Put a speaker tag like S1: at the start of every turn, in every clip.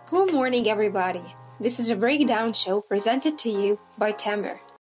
S1: Good morning, everybody. This is a breakdown show presented to you by Tamer.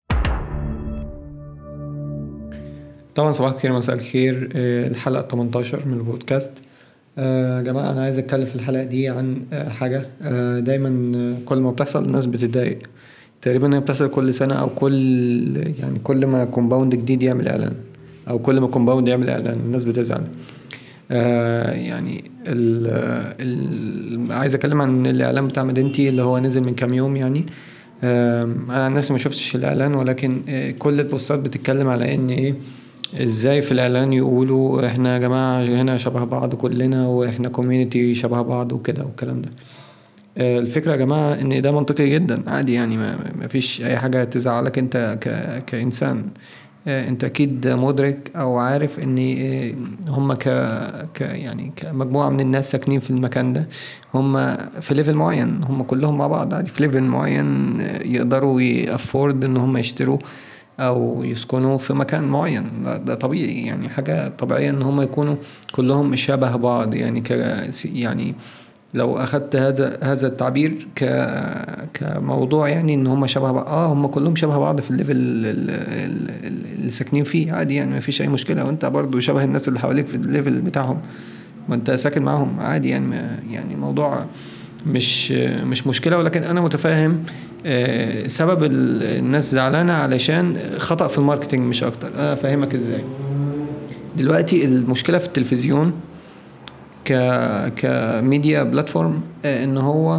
S2: طبعا صباح الخير مساء الخير آه، الحلقة 18 من البودكاست آه، يا جماعة أنا عايز أتكلم في الحلقة دي عن آه، حاجة آه، دايما آه، كل ما بتحصل الناس بتتضايق تقريبا هي بتحصل كل سنة أو كل يعني كل ما كومباوند جديد يعمل إعلان أو كل ما كومباوند يعمل إعلان الناس بتزعل آه، يعني ال ال عايز أتكلم عن الإعلان بتاع مدينتي اللي هو نزل من كام يوم يعني آم، أنا عن نفسي ما شفتش الإعلان ولكن آه، كل البوستات بتتكلم على إن إيه ازاي في الاعلان يقولوا احنا يا جماعه هنا شبه بعض كلنا واحنا كوميونتي شبه بعض وكده والكلام ده آه، الفكره يا جماعه ان ده منطقي جدا عادي يعني ما ما فيش اي حاجه تزعلك انت ك كانسان آه، انت اكيد مدرك او عارف ان آه، هم ك... ك يعني كمجموعه من الناس ساكنين في المكان ده هم في ليفل معين هم كلهم مع بعض عادي في ليفل معين آه، يقدروا يافورد ان هم يشتروا او يسكنوا في مكان معين ده, ده طبيعي يعني حاجه طبيعيه ان هم يكونوا كلهم شبه بعض يعني ك يعني لو اخدت هذا هذا التعبير ك كموضوع يعني ان هم شبه بعض اه هم كلهم شبه بعض في الليفل ال- ال- ال- اللي ساكنين فيه عادي يعني ما فيش اي مشكله وانت برضو شبه الناس اللي حواليك في الليفل بتاعهم وانت ساكن معاهم عادي يعني ما- يعني موضوع مش مش مشكله ولكن انا متفاهم آه، سبب ال- الناس زعلانه علشان خطأ في الماركتينج مش اكتر انا افهمك ازاي دلوقتي المشكله في التلفزيون ك كميديا بلاتفورم آه، ان هو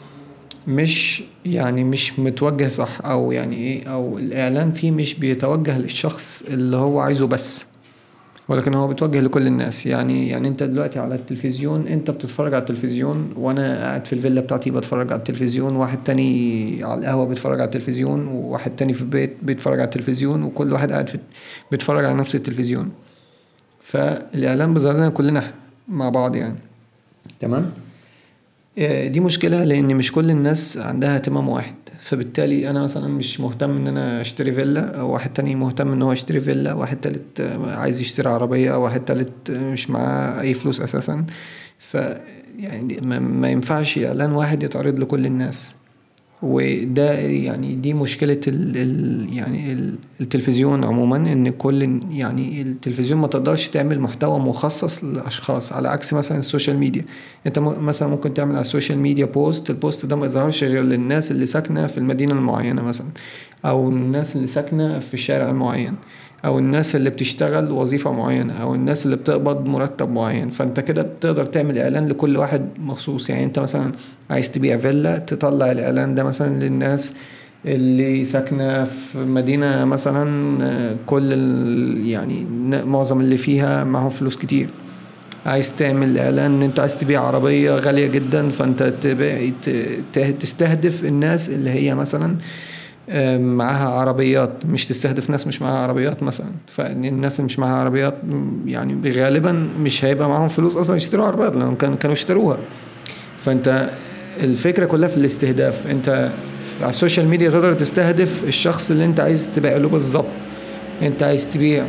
S2: مش يعني مش متوجه صح او يعني ايه او الاعلان فيه مش بيتوجه للشخص اللي هو عايزه بس ولكن هو بيتوجه لكل الناس يعني يعني انت دلوقتي على التلفزيون انت بتتفرج على التلفزيون وانا قاعد في الفيلا بتاعتي بتفرج على التلفزيون واحد تاني على القهوة بيتفرج على التلفزيون وواحد تاني في البيت بيتفرج على التلفزيون وكل واحد قاعد في بيتفرج على نفس التلفزيون فالاعلان بيظهر لنا كلنا مع بعض يعني تمام آه، دي مشكلة لأن مش كل الناس عندها اهتمام واحد فبالتالي أنا مثلا مش مهتم إن أنا أشتري فيلا أو واحد تاني مهتم إن هو يشتري فيلا واحد تالت آه، عايز يشتري عربية واحد تالت آه، مش معاه أي فلوس أساسا ف يعني ما- ما ينفعش إعلان واحد يتعرض لكل الناس وده يعني دي مشكلة ال ال يعني ال- التلفزيون عموما ان كل يعني التلفزيون ما تقدرش تعمل محتوى مخصص للاشخاص على عكس مثلا السوشيال ميديا انت م- مثلا ممكن تعمل على السوشيال ميديا بوست البوست ده ما يظهرش غير للناس اللي ساكنة في المدينة المعينة مثلا او الناس اللي ساكنة في الشارع المعين او الناس اللي بتشتغل وظيفة معينة او الناس اللي بتقبض مرتب معين فانت كده بتقدر تعمل اعلان لكل واحد مخصوص يعني انت مثلا عايز تبيع فيلا تطلع الاعلان ده مثلا للناس اللي ساكنة في مدينة مثلا آه، كل ال- يعني ن- معظم اللي فيها معهم فلوس كتير عايز تعمل اعلان ان انت عايز تبيع عربية غالية جدا فانت تبيع ت- ت- تستهدف الناس اللي هي مثلا آه، معاها عربيات مش تستهدف ناس مش معاها عربيات مثلا فان الناس اللي مش معاها عربيات م، يعني غالبا مش هيبقى معاهم فلوس اصلا يشتروا عربيات لانهم كانوا كانوا اشتروها فانت الفكره كلها في الاستهداف انت على السوشيال ميديا تقدر تستهدف الشخص اللي انت عايز تبيع له بالظبط انت عايز تبيع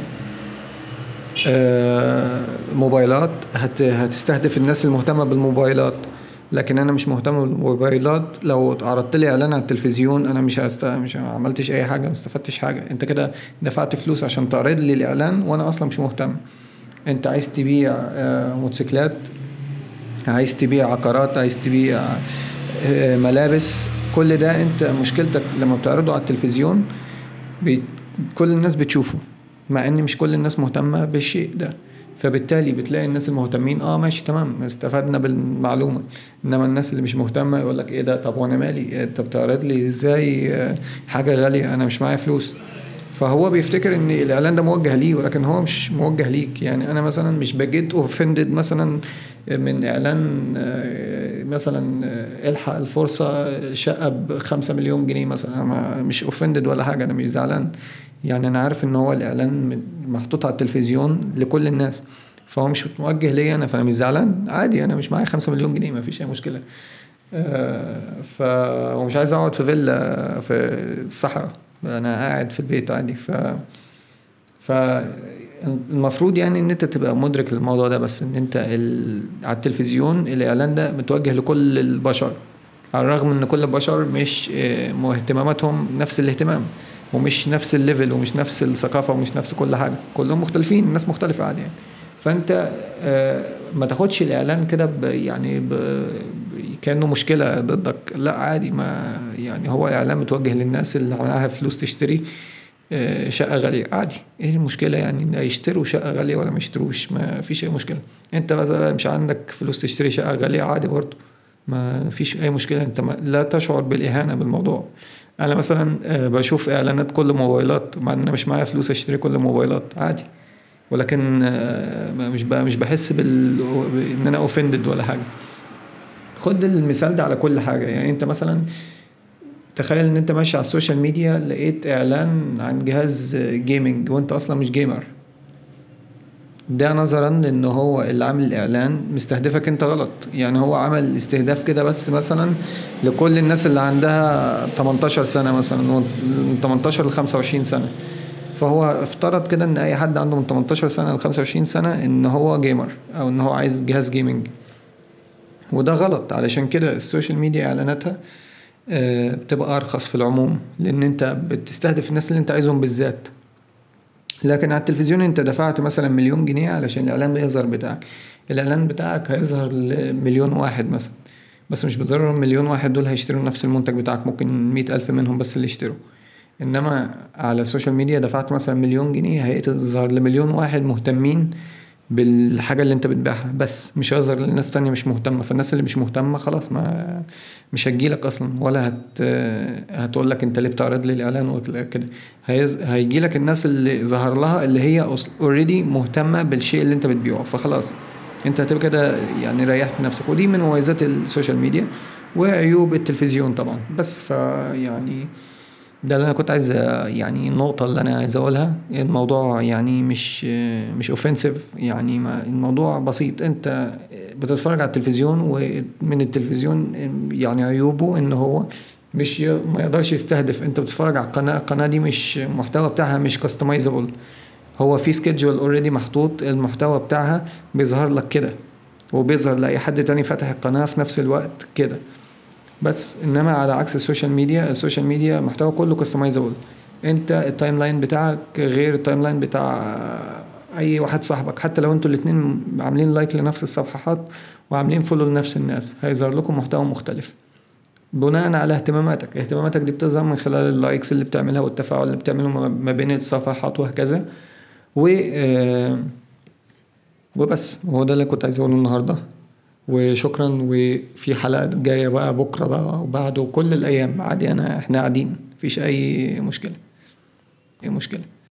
S2: آه، موبايلات هت هتستهدف الناس المهتمه بالموبايلات لكن انا مش مهتم بالموبايلات لو عرضت لي اعلان على التلفزيون انا مش هست... مش ما عملتش اي حاجه ما استفدتش حاجه انت كده دفعت فلوس عشان تعرض لي الاعلان وانا اصلا مش مهتم انت عايز تبيع آه، موتوسيكلات عايز تبيع عقارات عايز تبيع آه، ملابس كل ده انت مشكلتك لما بتعرضه على التلفزيون بي... كل الناس بتشوفه مع ان مش كل الناس مهتمة بالشيء ده فبالتالي بتلاقي الناس المهتمين اه ماشي تمام استفدنا بالمعلومة انما الناس اللي مش مهتمة يقول لك ايه ده طب وانا مالي انت بتعرض لي ازاي آه، حاجة غالية انا مش معايا فلوس فهو بيفتكر ان الاعلان ده موجه ليه ولكن هو مش موجه ليك يعني انا مثلا مش بجيت اوفندد مثلا من اعلان آه، مثلا آه، الحق الفرصه شقه بخمسة مليون جنيه مثلا أنا ما- مش اوفندد ولا حاجه انا مش زعلان يعني انا عارف ان هو الاعلان محطوط على التلفزيون لكل الناس فهو مش موجه ليا انا فانا مش زعلان عادي انا مش معايا خمسة مليون جنيه ما فيش اي مشكله آه، ف ومش عايز اقعد في فيلا في الصحراء انا قاعد في البيت عادي ف فالمفروض يعني ان انت تبقى مدرك للموضوع ده بس ان انت ال... على التلفزيون الاعلان ده متوجه لكل البشر على الرغم ان كل البشر مش آه، اهتماماتهم نفس الاهتمام ومش نفس الليفل ومش نفس الثقافة ومش نفس كل حاجة كلهم مختلفين الناس مختلفة عادي يعني فانت آه، ما تاخدش الاعلان كده ب- يعني ب- ب- كانه مشكله ضدك لا عادي ما يعني هو اعلان متوجه للناس اللي معاها فلوس تشتري آه، شقه غاليه عادي ايه المشكله يعني لا يشتروا شقه غاليه ولا ما يشتروش ما فيش اي مشكله انت مثلا مش عندك فلوس تشتري شقه غاليه عادي برضه ما فيش اي مشكله انت ما لا تشعر بالاهانه بالموضوع انا مثلا آه، بشوف اعلانات كل موبايلات مع ان انا مش معايا فلوس اشتري كل موبايلات عادي ولكن آه، مش ب- مش بحس بال ان انا اوفندد ولا حاجه خد المثال ده على كل حاجه يعني انت مثلا تخيل ان انت ماشي على السوشيال ميديا لقيت اعلان عن جهاز جيمنج وانت اصلا مش جيمر ده نظرا لان هو اللي عامل الاعلان مستهدفك انت غلط يعني هو عمل استهداف كده بس مثلا لكل الناس اللي عندها 18 سنه مثلا من 18 ل 25 سنه فهو افترض كده ان اي حد عنده من 18 سنه ل 25 سنه ان هو جيمر او ان هو عايز جهاز جيمنج وده غلط علشان كده السوشيال ميديا اعلاناتها آه، بتبقى ارخص في العموم لان انت بتستهدف الناس اللي انت عايزهم بالذات لكن على التلفزيون انت دفعت مثلا مليون جنيه علشان الاعلان يظهر بتاعك الاعلان بتاعك هيظهر لمليون واحد مثلا بس مش بالضرورة المليون واحد دول هيشتروا نفس المنتج بتاعك ممكن مئة ألف منهم بس اللي يشتروا إنما على السوشيال ميديا دفعت مثلا مليون جنيه هيظهر لمليون واحد مهتمين بالحاجة اللي انت بتبيعها بس مش هيظهر لناس تانية مش مهتمة فالناس اللي مش مهتمة خلاص ما مش هتجيلك اصلا ولا هت هتقول لك انت ليه بتعرض لي الاعلان وكده كده هيز... هيجيلك الناس اللي ظهر لها اللي هي اوريدي مهتمة بالشيء اللي انت بتبيعه فخلاص انت هتبقى كده يعني ريحت نفسك ودي من مميزات السوشيال ميديا وعيوب التلفزيون طبعا بس فيعني ده اللي انا كنت عايز يعني النقطة اللي انا عايز اقولها الموضوع يعني مش مش اوفنسيف يعني ما الموضوع بسيط انت بتتفرج على التلفزيون ومن التلفزيون يعني عيوبه ان هو مش ي... ما يقدرش يستهدف انت بتتفرج على القناة القناة دي مش المحتوى بتاعها مش كاستمايزابل هو في سكيدجول اوريدي محطوط المحتوى بتاعها بيظهر لك كده وبيظهر لاي حد تاني فاتح القناة في نفس الوقت كده بس انما على عكس السوشيال ميديا السوشيال ميديا محتوى كله كاستمايزابل انت التايم لاين بتاعك غير التايم لاين بتاع اي واحد صاحبك حتى لو انتوا الاتنين عاملين لايك لنفس الصفحات وعاملين فولو لنفس الناس هيظهر لكم محتوى مختلف بناء على اهتماماتك اهتماماتك دي بتظهر من خلال اللايكس اللي بتعملها والتفاعل اللي بتعمله ما بين الصفحات وهكذا و وبس هو ده اللي كنت عايز اقوله النهارده وشكرا وفي حلقة جاية بقى بكرة بقى وبعده وكل الأيام عادي أنا إحنا قاعدين مفيش أي مشكلة أي مشكلة